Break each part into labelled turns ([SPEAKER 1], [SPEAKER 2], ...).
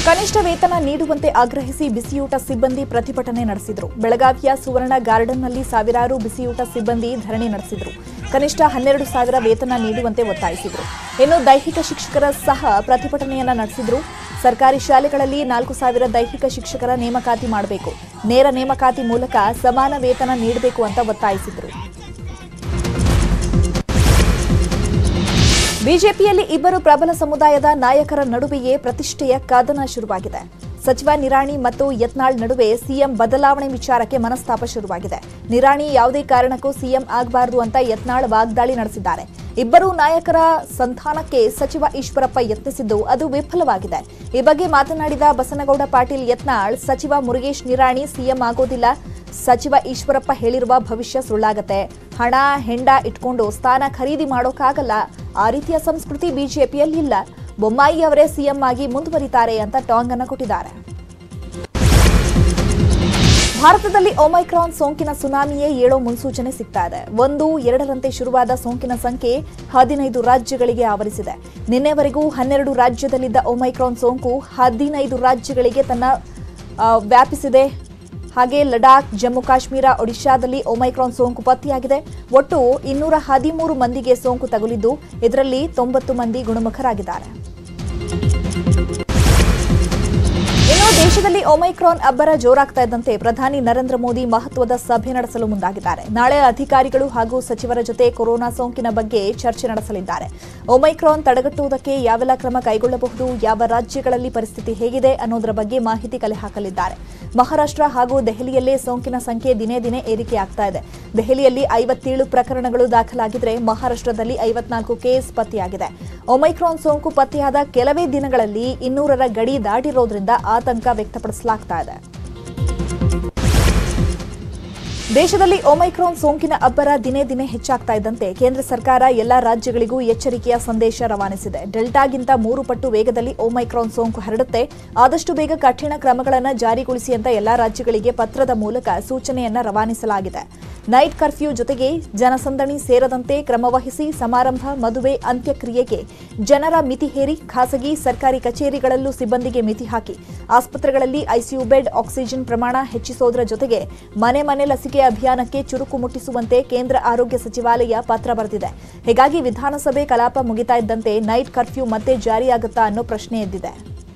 [SPEAKER 1] ಕನಿಷ್ಠ ವೇತನ ನೀಡುವಂತೆ ಆಗ್ರಹಿಸಿ ಬಿಸಿಯೂಟ ಸಿಬ್ಬಂದಿ ಪ್ರತಿಭಟನೆ ನಡೆಸಿದರು ಬೆಳಗಾವಿಯ ಸುವರ್ಣ ಗಾರ್ಡನ್ನಲ್ಲಿ ಸಾವಿರಾರು ಬಿಸಿಯೂಟ ಸಿಬ್ಬಂದಿ ಧರಣಿ ನಡೆಸಿದರು ಕನಿಷ್ಠ ಹನ್ನೆರಡು ಸಾವಿರ ವೇತನ ನೀಡುವಂತೆ ಒತ್ತಾಯಿಸಿದರು ಇನ್ನು ದೈಹಿಕ ಶಿಕ್ಷಕರ ಸಹ ಪ್ರತಿಭಟನೆಯನ್ನ ನಡೆಸಿದ್ರು ಸರ್ಕಾರಿ ಶಾಲೆಗಳಲ್ಲಿ ನಾಲ್ಕು ಸಾವಿರ ದೈಹಿಕ ಶಿಕ್ಷಕರ ನೇಮಕಾತಿ ಮಾಡಬೇಕು ನೇರ ನೇಮಕಾತಿ ಮೂಲಕ ಸಮಾನ ವೇತನ ನೀಡಬೇಕು ಅಂತ ಒತ್ತಾಯಿಸಿದರು ಬಿಜೆಪಿಯಲ್ಲಿ ಇಬ್ಬರು ಪ್ರಬಲ ಸಮುದಾಯದ ನಾಯಕರ ನಡುವೆಯೇ ಪ್ರತಿಷ್ಠೆಯ ಕದನ ಶುರುವಾಗಿದೆ ಸಚಿವ ನಿರಾಣಿ ಮತ್ತು ಯತ್ನಾಳ್ ನಡುವೆ ಸಿಎಂ ಬದಲಾವಣೆ ವಿಚಾರಕ್ಕೆ ಮನಸ್ತಾಪ ಶುರುವಾಗಿದೆ ನಿರಾಣಿ ಯಾವುದೇ ಕಾರಣಕ್ಕೂ ಸಿಎಂ ಆಗಬಾರದು ಅಂತ ಯತ್ನಾಳ್ ವಾಗ್ದಾಳಿ ನಡೆಸಿದ್ದಾರೆ ಇಬ್ಬರೂ ನಾಯಕರ ಸಂಧಾನಕ್ಕೆ ಸಚಿವ ಈಶ್ವರಪ್ಪ ಯತ್ನಿಸಿದ್ದು ಅದು ವಿಫಲವಾಗಿದೆ ಈ ಬಗ್ಗೆ ಮಾತನಾಡಿದ ಬಸನಗೌಡ ಪಾಟೀಲ್ ಯತ್ನಾಳ್ ಸಚಿವ ಮುರುಗೇಶ್ ನಿರಾಣಿ ಸಿಎಂ ಆಗೋದಿಲ್ಲ ಸಚಿವ ಈಶ್ವರಪ್ಪ ಹೇಳಿರುವ ಭವಿಷ್ಯ ಸುಳ್ಳಾಗತ್ತೆ ಹಣ ಹೆಂಡ ಇಟ್ಕೊಂಡು ಸ್ಥಾನ ಖರೀದಿ ಮಾಡೋಕ್ಕಾಗಲ್ಲ ಆ ರೀತಿಯ ಸಂಸ್ಕೃತಿ ಬಿಜೆಪಿಯಲ್ಲಿ ಇಲ್ಲ ಬೊಮ್ಮಾಯಿ ಅವರೇ ಸಿಎಂ ಆಗಿ ಮುಂದುವರಿತಾರೆ ಅಂತ ಟಾಂಗ್ ಅನ್ನು ಕೊಟ್ಟಿದ್ದಾರೆ ಭಾರತದಲ್ಲಿ ಒಮೈಕ್ರಾನ್ ಸೋಂಕಿನ ಸುನಾಮಿಯೇ ಏಳೋ ಮುನ್ಸೂಚನೆ ಸಿಗ್ತಾ ಇದೆ ಒಂದು ಎರಡರಂತೆ ಶುರುವಾದ ಸೋಂಕಿನ ಸಂಖ್ಯೆ ಹದಿನೈದು ರಾಜ್ಯಗಳಿಗೆ ಆವರಿಸಿದೆ ನಿನ್ನೆವರೆಗೂ ಹನ್ನೆರಡು ರಾಜ್ಯದಲ್ಲಿದ್ದ ಒಮೈಕ್ರಾನ್ ಸೋಂಕು ಹದಿನೈದು ರಾಜ್ಯಗಳಿಗೆ ತನ್ನ ಆ, ವ್ಯಾಪಿಸಿದೆ ಹಾಗೆ ಲಡಾಖ್ ಜಮ್ಮು ಕಾಶ್ಮೀರ ಒಡಿಶಾದಲ್ಲಿ ಒಮೈಕ್ರಾನ್ ಸೋಂಕು ಪತ್ತೆಯಾಗಿದೆ ಒಟ್ಟು ಇನ್ನೂರ ಹದಿಮೂರು ಮಂದಿಗೆ ಸೋಂಕು ತಗುಲಿದ್ದು ಇದರಲ್ಲಿ ತೊಂಬತ್ತು ಮಂದಿ ಗುಣಮುಖರಾಗಿದ್ದಾರೆ ಇನ್ನು ದೇಶದಲ್ಲಿ ಒಮೈಕ್ರಾನ್ ಅಬ್ಬರ ಜೋರಾಗ್ತಾ ಇದ್ದಂತೆ ಪ್ರಧಾನಿ ನರೇಂದ್ರ ಮೋದಿ ಮಹತ್ವದ ಸಭೆ ನಡೆಸಲು ಮುಂದಾಗಿದ್ದಾರೆ ನಾಳೆ ಅಧಿಕಾರಿಗಳು ಹಾಗೂ ಸಚಿವರ ಜೊತೆ ಕೊರೋನಾ ಸೋಂಕಿನ ಬಗ್ಗೆ ಚರ್ಚೆ ನಡೆಸಲಿದ್ದಾರೆ ಒಮೈಕ್ರಾನ್ ತಡೆಗಟ್ಟುವುದಕ್ಕೆ ಯಾವೆಲ್ಲ ಕ್ರಮ ಕೈಗೊಳ್ಳಬಹುದು ಯಾವ ರಾಜ್ಯಗಳಲ್ಲಿ ಪರಿಸ್ಥಿತಿ ಹೇಗಿದೆ ಅನ್ನೋದರ ಬಗ್ಗೆ ಮಾಹಿತಿ ಕಲೆ ಹಾಕಲಿದ್ದಾರೆ ಮಹಾರಾಷ್ಟ್ರ ಹಾಗೂ ದೆಹಲಿಯಲ್ಲೇ ಸೋಂಕಿನ ಸಂಖ್ಯೆ ದಿನೇ ದಿನೇ ಏರಿಕೆಯಾಗ್ತಾ ಇದೆ ದೆಹಲಿಯಲ್ಲಿ ಐವತ್ತೇಳು ಪ್ರಕರಣಗಳು ದಾಖಲಾಗಿದ್ರೆ ಮಹಾರಾಷ್ಟ್ರದಲ್ಲಿ ಐವತ್ನಾಲ್ಕು ಕೇಸ್ ಪತ್ತೆಯಾಗಿದೆ ಒಮೈಕ್ರಾನ್ ಸೋಂಕು ಪತ್ತೆಯಾದ ಕೆಲವೇ ದಿನಗಳಲ್ಲಿ ಇನ್ನೂರರ ಗಡಿ ದಾಟಿರೋದ್ರಿಂದ ಆತಂಕ ವ್ಯಕ್ತಪಡಿಸಲಾಗ್ತಾ ಇದೆ ದೇಶದಲ್ಲಿ ಒಮೈಕ್ರಾನ್ ಸೋಂಕಿನ ಅಬ್ಬರ ದಿನೇ ದಿನೇ ಹೆಚ್ಚಾಗ್ತಾ ಇದ್ದಂತೆ ಕೇಂದ್ರ ಸರ್ಕಾರ ಎಲ್ಲಾ ರಾಜ್ಯಗಳಿಗೂ ಎಚ್ಚರಿಕೆಯ ಸಂದೇಶ ರವಾನಿಸಿದೆ ಡೆಲ್ಟಾಗಿಂತ ಮೂರು ಪಟ್ಟು ವೇಗದಲ್ಲಿ ಒಮೈಕ್ರಾನ್ ಸೋಂಕು ಹರಡುತ್ತೆ ಆದಷ್ಟು ಬೇಗ ಕಠಿಣ ಕ್ರಮಗಳನ್ನು ಜಾರಿಗೊಳಿಸಿ ಅಂತ ಎಲ್ಲಾ ರಾಜ್ಯಗಳಿಗೆ ಪತ್ರದ ಮೂಲಕ ಸೂಚನೆಯನ್ನ ರವಾನಿಸಲಾಗಿದೆ ನೈಟ್ ಕರ್ಫ್ಯೂ ಜೊತೆಗೆ ಜನಸಂದಣಿ ಸೇರದಂತೆ ಕ್ರಮವಹಿಸಿ ಸಮಾರಂಭ ಮದುವೆ ಅಂತ್ಯಕ್ರಿಯೆಗೆ ಜನರ ಮಿತಿ ಹೇರಿ ಖಾಸಗಿ ಸರ್ಕಾರಿ ಕಚೇರಿಗಳಲ್ಲೂ ಸಿಬ್ಬಂದಿಗೆ ಮಿತಿ ಹಾಕಿ ಆಸ್ಪತ್ರೆಗಳಲ್ಲಿ ಐಸಿಯು ಬೆಡ್ ಆಕ್ಸಿಜನ್ ಪ್ರಮಾಣ ಹೆಚ್ಚಿಸೋದರ ಜೊತೆಗೆ ಮನೆ ಮನೆ ಲಸಿಕೆ ಅಭಿಯಾನಕ್ಕೆ ಚುರುಕು ಮುಟ್ಟಿಸುವಂತೆ ಕೇಂದ್ರ ಆರೋಗ್ಯ ಸಚಿವಾಲಯ ಪತ್ರ ಬರೆದಿದೆ ಹೀಗಾಗಿ ವಿಧಾನಸಭೆ ಕಲಾಪ ಮುಗಿತಾ ಇದ್ದಂತೆ ನೈಟ್ ಕರ್ಫ್ಯೂ ಮತ್ತೆ ಜಾರಿಯಾಗುತ್ತಾ ಅನ್ನೋ ಪ್ರಶ್ನೆ ಎದ್ದಿದೆ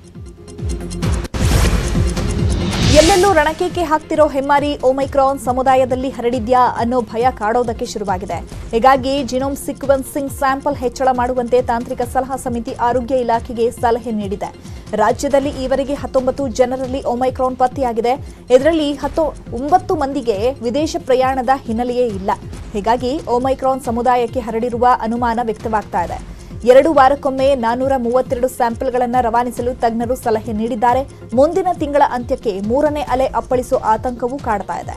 [SPEAKER 1] ಎಲ್ಲೆಲ್ಲೂ ರಣಕೇಕೆ ಹಾಕ್ತಿರೋ ಹೆಮ್ಮಾರಿ ಒಮೈಕ್ರಾನ್ ಸಮುದಾಯದಲ್ಲಿ ಹರಡಿದ್ಯಾ ಅನ್ನೋ ಭಯ ಕಾಡೋದಕ್ಕೆ ಶುರುವಾಗಿದೆ ಹೀಗಾಗಿ ಜಿನೋಮ್ ಸಿಕ್ವೆನ್ಸಿಂಗ್ ಸ್ಯಾಂಪಲ್ ಹೆಚ್ಚಳ ಮಾಡುವಂತೆ ತಾಂತ್ರಿಕ ಸಲಹಾ ಸಮಿತಿ ಆರೋಗ್ಯ ಇಲಾಖೆಗೆ ಸಲಹೆ ನೀಡಿದೆ ರಾಜ್ಯದಲ್ಲಿ ಈವರೆಗೆ ಹತ್ತೊಂಬತ್ತು ಜನರಲ್ಲಿ ಒಮೈಕ್ರಾನ್ ಪತ್ತೆಯಾಗಿದೆ ಇದರಲ್ಲಿ ಹತ್ತೊ ಒಂಬತ್ತು ಮಂದಿಗೆ ವಿದೇಶ ಪ್ರಯಾಣದ ಹಿನ್ನೆಲೆಯೇ ಇಲ್ಲ ಹೀಗಾಗಿ ಒಮೈಕ್ರಾನ್ ಸಮುದಾಯಕ್ಕೆ ಹರಡಿರುವ ಅನುಮಾನ ವ್ಯಕ್ತವಾಗ್ತಾ ಇದೆ ಎರಡು ವಾರಕ್ಕೊಮ್ಮೆ ನಾನೂರ ಮೂವತ್ತೆರಡು ಸ್ಯಾಂಪಲ್ಗಳನ್ನು ರವಾನಿಸಲು ತಜ್ಞರು ಸಲಹೆ ನೀಡಿದ್ದಾರೆ ಮುಂದಿನ ತಿಂಗಳ ಅಂತ್ಯಕ್ಕೆ ಮೂರನೇ ಅಲೆ ಅಪ್ಪಳಿಸೋ ಆತಂಕವೂ ಕಾಡ್ತಾ ಇದೆ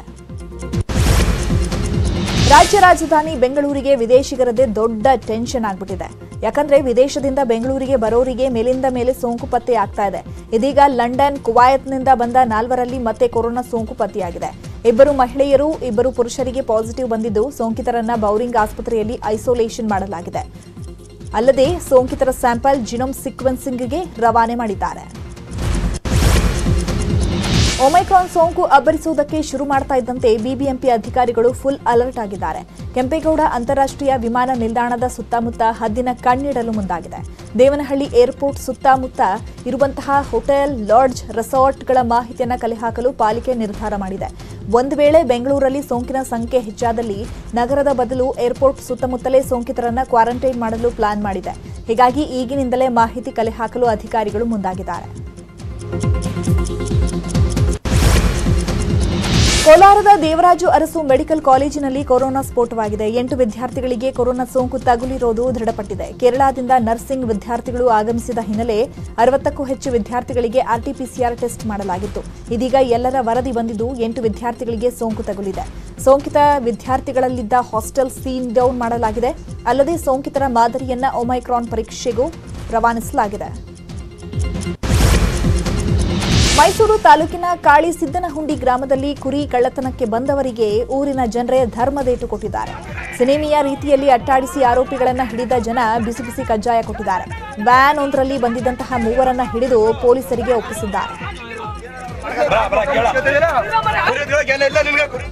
[SPEAKER 1] ರಾಜ್ಯ ರಾಜಧಾನಿ ಬೆಂಗಳೂರಿಗೆ ವಿದೇಶಿಗರದೇ ದೊಡ್ಡ ಟೆನ್ಷನ್ ಆಗ್ಬಿಟ್ಟಿದೆ ಯಾಕಂದ್ರೆ ವಿದೇಶದಿಂದ ಬೆಂಗಳೂರಿಗೆ ಬರೋರಿಗೆ ಮೇಲಿಂದ ಮೇಲೆ ಸೋಂಕು ಪತ್ತೆ ಆಗ್ತಾ ಇದೆ ಇದೀಗ ಲಂಡನ್ ಕುವಾಯತ್ನಿಂದ ಬಂದ ನಾಲ್ವರಲ್ಲಿ ಮತ್ತೆ ಕೊರೋನಾ ಸೋಂಕು ಪತ್ತೆಯಾಗಿದೆ ಇಬ್ಬರು ಮಹಿಳೆಯರು ಇಬ್ಬರು ಪುರುಷರಿಗೆ ಪಾಸಿಟಿವ್ ಬಂದಿದ್ದು ಸೋಂಕಿತರನ್ನ ಬೌರಿಂಗ್ ಆಸ್ಪತ್ರೆಯಲ್ಲಿ ಐಸೋಲೇಷನ್ ಮಾಡಲಾಗಿದೆ ಅಲ್ಲದೆ ಸೋಂಕಿತರ ಸ್ಯಾಂಪಲ್ ಜಿನೋಮ್ ಸಿಕ್ವೆನ್ಸಿಂಗ್ಗೆ ರವಾನೆ ಮಾಡಿದ್ದಾರೆ ಒಮೈಕ್ರಾನ್ ಸೋಂಕು ಅಬ್ಬರಿಸುವುದಕ್ಕೆ ಶುರು ಮಾಡ್ತಾ ಇದ್ದಂತೆ ಬಿಬಿಎಂಪಿ ಅಧಿಕಾರಿಗಳು ಫುಲ್ ಅಲರ್ಟ್ ಆಗಿದ್ದಾರೆ ಕೆಂಪೇಗೌಡ ಅಂತಾರಾಷ್ಟ್ರೀಯ ವಿಮಾನ ನಿಲ್ದಾಣದ ಸುತ್ತಮುತ್ತ ಹದ್ದಿನ ಕಣ್ಣಿಡಲು ಮುಂದಾಗಿದೆ ದೇವನಹಳ್ಳಿ ಏರ್ಪೋರ್ಟ್ ಸುತ್ತಮುತ್ತ ಇರುವಂತಹ ಹೋಟೆಲ್ ಲಾಡ್ಜ್ ರೆಸಾರ್ಟ್ಗಳ ಮಾಹಿತಿಯನ್ನು ಕಲೆ ಹಾಕಲು ಪಾಲಿಕೆ ನಿರ್ಧಾರ ಮಾಡಿದೆ ಒಂದು ವೇಳೆ ಬೆಂಗಳೂರಲ್ಲಿ ಸೋಂಕಿನ ಸಂಖ್ಯೆ ಹೆಚ್ಚಾದಲ್ಲಿ ನಗರದ ಬದಲು ಏರ್ಪೋರ್ಟ್ ಸುತ್ತಮುತ್ತಲೇ ಸೋಂಕಿತರನ್ನ ಕ್ವಾರಂಟೈನ್ ಮಾಡಲು ಪ್ಲಾನ್ ಮಾಡಿದೆ ಹೀಗಾಗಿ ಈಗಿನಿಂದಲೇ ಮಾಹಿತಿ ಕಲೆ ಹಾಕಲು ಅಧಿಕಾರಿಗಳು ಮುಂದಾಗಿದ್ದಾರೆ ಕೋಲಾರದ ದೇವರಾಜು ಅರಸು ಮೆಡಿಕಲ್ ಕಾಲೇಜಿನಲ್ಲಿ ಕೊರೋನಾ ಸ್ಫೋಟವಾಗಿದೆ ಎಂಟು ವಿದ್ಯಾರ್ಥಿಗಳಿಗೆ ಕೊರೋನಾ ಸೋಂಕು ತಗುಲಿರೋದು ದೃಢಪಟ್ಟಿದೆ ಕೇರಳದಿಂದ ನರ್ಸಿಂಗ್ ವಿದ್ಯಾರ್ಥಿಗಳು ಆಗಮಿಸಿದ ಹಿನ್ನೆಲೆ ಅರವತ್ತಕ್ಕೂ ಹೆಚ್ಚು ವಿದ್ಯಾರ್ಥಿಗಳಿಗೆ ಆರ್ಟಿಪಿಸಿಆರ್ ಟೆಸ್ಟ್ ಮಾಡಲಾಗಿತ್ತು ಇದೀಗ ಎಲ್ಲರ ವರದಿ ಬಂದಿದ್ದು ಎಂಟು ವಿದ್ಯಾರ್ಥಿಗಳಿಗೆ ಸೋಂಕು ತಗುಲಿದೆ ಸೋಂಕಿತ ವಿದ್ಯಾರ್ಥಿಗಳಲ್ಲಿದ್ದ ಹಾಸ್ಟೆಲ್ ಸೀನ್ ಡೌನ್ ಮಾಡಲಾಗಿದೆ ಅಲ್ಲದೆ ಸೋಂಕಿತರ ಮಾದರಿಯನ್ನ ಒಮೈಕ್ರಾನ್ ಪರೀಕ್ಷೆಗೂ ರವಾನಿಸಲಾಗಿದೆ ಮೈಸೂರು ತಾಲೂಕಿನ ಕಾಳಿ ಸಿದ್ದನಹುಂಡಿ ಗ್ರಾಮದಲ್ಲಿ ಕುರಿ ಕಳ್ಳತನಕ್ಕೆ ಬಂದವರಿಗೆ ಊರಿನ ಜನರೇ ಧರ್ಮದೇಟು ಕೊಟ್ಟಿದ್ದಾರೆ ಸಿನಿಮಿಯ ರೀತಿಯಲ್ಲಿ ಅಟ್ಟಾಡಿಸಿ ಆರೋಪಿಗಳನ್ನ ಹಿಡಿದ ಜನ ಬಿಸಿ ಬಿಸಿ ಕಜ್ಜಾಯ ಕೊಟ್ಟಿದ್ದಾರೆ ವ್ಯಾನ್ ಒಂದರಲ್ಲಿ ಬಂದಿದ್ದಂತಹ ಮೂವರನ್ನ ಹಿಡಿದು ಪೊಲೀಸರಿಗೆ ಒಪ್ಪಿಸಿದ್ದಾರೆ